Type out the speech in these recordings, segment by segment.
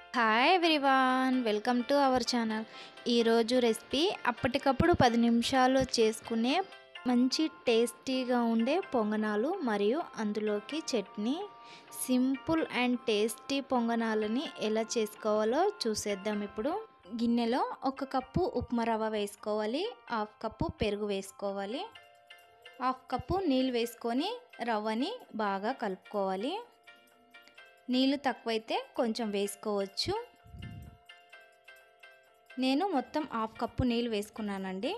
hi everyone welcome to our channel ఈరోజు recipe అప్పటికప్పుడు పది నిమిషాలు చేసుకునే మంచి టేస్టీగా ఉండే పొంగనాలు మరియు అందులోకి చట్నీ సింపుల్ అండ్ టేస్టీ పొంగనాలని ఎలా చేసుకోవాలో చూసేద్దాం ఇప్పుడు గిన్నెలో ఒక కప్పు ఉప్మా రవ్వ వేసుకోవాలి హాఫ్ కప్పు పెరుగు వేసుకోవాలి హాఫ్ కప్పు నీళ్ళు వేసుకొని రవ్వని బాగా కలుపుకోవాలి నీళ్ళు తక్కువైతే కొంచెం వేసుకోవచ్చు నేను మొత్తం హాఫ్ కప్పు నీళ్ళు వేసుకున్నానండి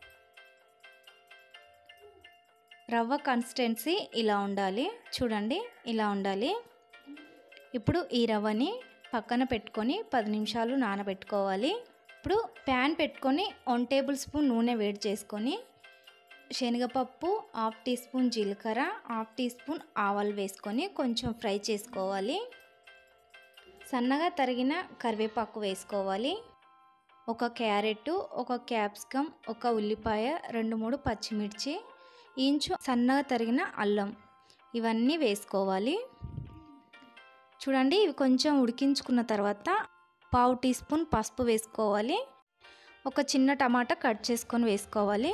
రవ్వ కన్సిస్టెన్సీ ఇలా ఉండాలి చూడండి ఇలా ఉండాలి ఇప్పుడు ఈ రవ్వని పక్కన పెట్టుకొని పది నిమిషాలు నానబెట్టుకోవాలి ఇప్పుడు ప్యాన్ పెట్టుకొని వన్ టేబుల్ స్పూన్ నూనె వేడి చేసుకొని శనగపప్పు హాఫ్ టీ స్పూన్ జీలకర్ర హాఫ్ టీ స్పూన్ ఆవాలు వేసుకొని కొంచెం ఫ్రై చేసుకోవాలి సన్నగా తరిగిన కరివేపాకు వేసుకోవాలి ఒక క్యారెట్ ఒక క్యాప్సికమ్ ఒక ఉల్లిపాయ రెండు మూడు పచ్చిమిర్చి ఇంచు సన్నగా తరిగిన అల్లం ఇవన్నీ వేసుకోవాలి చూడండి ఇవి కొంచెం ఉడికించుకున్న తర్వాత పావు టీ స్పూన్ పసుపు వేసుకోవాలి ఒక చిన్న టమాటా కట్ చేసుకొని వేసుకోవాలి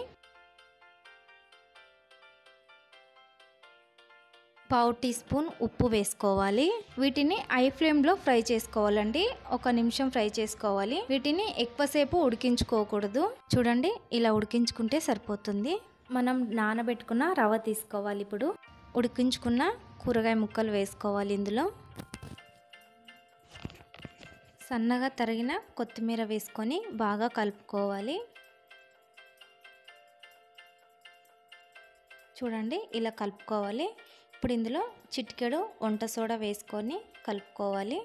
పావు టీ స్పూన్ ఉప్పు వేసుకోవాలి వీటిని ఐ ఫ్లేమ్లో ఫ్రై చేసుకోవాలండి ఒక నిమిషం ఫ్రై చేసుకోవాలి వీటిని ఎక్కువసేపు ఉడికించుకోకూడదు చూడండి ఇలా ఉడికించుకుంటే సరిపోతుంది మనం నానబెట్టుకున్న రవ్వ తీసుకోవాలి ఇప్పుడు ఉడికించుకున్న కూరగాయ ముక్కలు వేసుకోవాలి ఇందులో సన్నగా తరిగిన కొత్తిమీర వేసుకొని బాగా కలుపుకోవాలి చూడండి ఇలా కలుపుకోవాలి ఇప్పుడు ఇందులో చిటికెడు వంట సోడా వేసుకొని కలుపుకోవాలి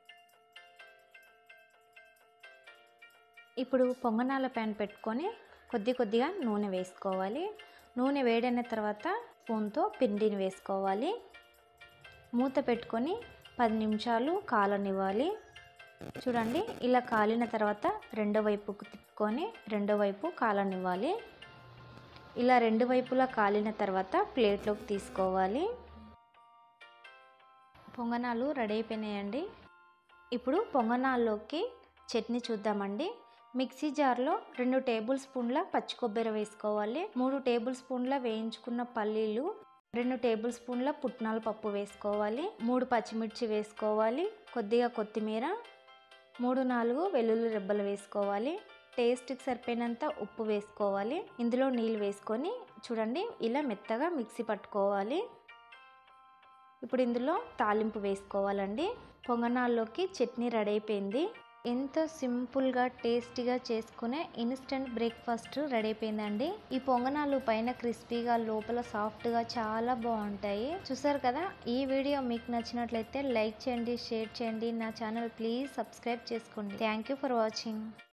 ఇప్పుడు పొంగనాల ప్యాన్ పెట్టుకొని కొద్ది కొద్దిగా నూనె వేసుకోవాలి నూనె వేడైన తర్వాత స్పూన్తో పిండిని వేసుకోవాలి మూత పెట్టుకొని పది నిమిషాలు కాలనివ్వాలి చూడండి ఇలా కాలిన తర్వాత రెండో వైపుకు తిప్పుకొని రెండో వైపు కాలనివ్వాలి ఇలా రెండు వైపులా కాలిన తర్వాత ప్లేట్లోకి తీసుకోవాలి పొంగనాలు రెడీ అయిపోయినాయండి ఇప్పుడు పొంగనాల్లోకి చట్నీ చూద్దామండి మిక్సీ జార్లో రెండు టేబుల్ స్పూన్ల పచ్చి కొబ్బరి వేసుకోవాలి మూడు టేబుల్ స్పూన్ల వేయించుకున్న పల్లీలు రెండు టేబుల్ స్పూన్ల పుట్నాల పప్పు వేసుకోవాలి మూడు పచ్చిమిర్చి వేసుకోవాలి కొద్దిగా కొత్తిమీర మూడు నాలుగు వెల్లుల్లి రెబ్బలు వేసుకోవాలి టేస్ట్కి సరిపోయినంత ఉప్పు వేసుకోవాలి ఇందులో నీళ్ళు వేసుకొని చూడండి ఇలా మెత్తగా మిక్సీ పట్టుకోవాలి ఇప్పుడు ఇందులో తాలింపు వేసుకోవాలండి పొంగనాల్లోకి చట్నీ రెడీ అయిపోయింది ఎంతో సింపుల్గా టేస్టీగా చేసుకునే ఇన్స్టెంట్ బ్రేక్ఫాస్ట్ రెడీ అయిపోయిందండి ఈ పొంగనాలు పైన క్రిస్పీగా లోపల సాఫ్ట్గా చాలా బాగుంటాయి చూసారు కదా ఈ వీడియో మీకు నచ్చినట్లయితే లైక్ చేయండి షేర్ చేయండి నా ఛానల్ ప్లీజ్ సబ్స్క్రైబ్ చేసుకోండి థ్యాంక్ యూ ఫర్ వాచింగ్